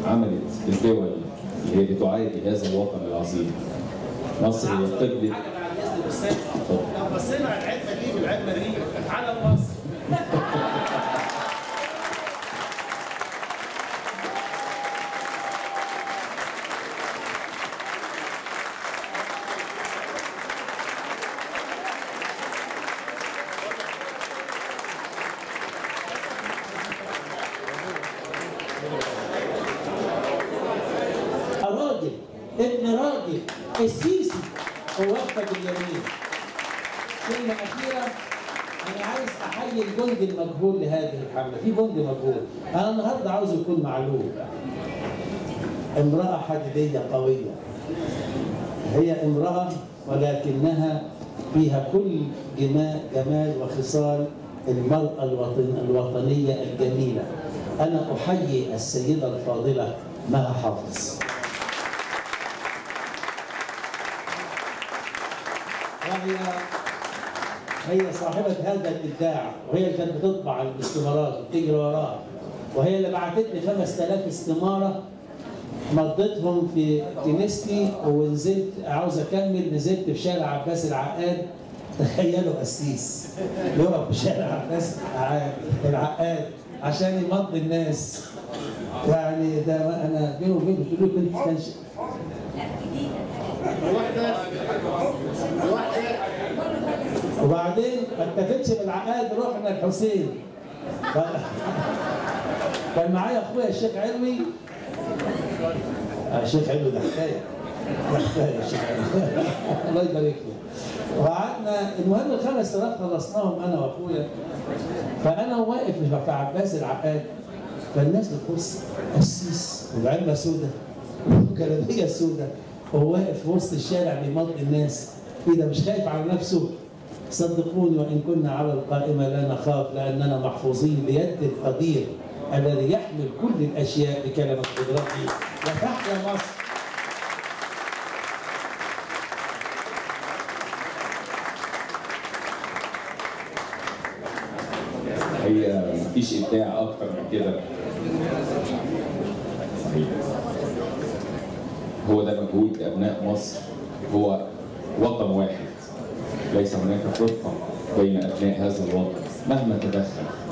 عملت الدول اللي هي بتعادي هذا الوطن العظيم مصر هي قبلة حاجه بعد اذن الاستاذ لو بصينا على العلبه دي والعلبه دي علم مصر راجل ابن راجل السيسي هو وقفه باليمين كلمه اخيره انا عايز احيي الجندي المجهول لهذه الحمله في جندي مجهول انا النهارده عاوز يكون معلوم امراه حديديه قويه هي امراه ولكنها فيها كل جمال, جمال وخصال المرأة الوطن الوطنية الجميلة أنا أحيي السيدة الفاضلة مها حافظ وهي هي صاحبة هذا الإبداع وهي اللي كانت بتطبع الاستمارات وتجري وراها وهي اللي بعتت لي 5000 استمارة مضيتهم في كنيستي ونزلت عاوز أكمل نزلت في شارع عباس العقاد تخيلوا قسيس يقف في شارع عباس العقاد عشان يمضي الناس يعني ده انا بيني وبينه قلت له كنت كان ش- وبعدين ما اتفقتش بالعقاد رحنا الحسين ف- كان معايا اخويا الشيخ علوي آه، الشيخ علوي ده حكايه ده حكايه الشيخ علوي الله يبارك له وقعدنا المهم ال 5000 خلصناهم انا واخويا فانا واقف في عباس العقاد فالناس بتبص قسيس وعلبه سودة وجلابيه سودة وهو واقف في وسط الشارع بيمضي الناس ايه ده مش خايف على نفسه صدقوني وان كنا على القائمه لا نخاف لاننا محفوظين بيد القدير الذي يحمل كل الاشياء بكلمه قدرته وتحيا مصر هي مفيش ابداع اكتر من كده صحيح هو ده مجهود ابناء مصر هو وطن واحد ليس هناك فرقه بين ابناء هذا الوطن مهما تدخل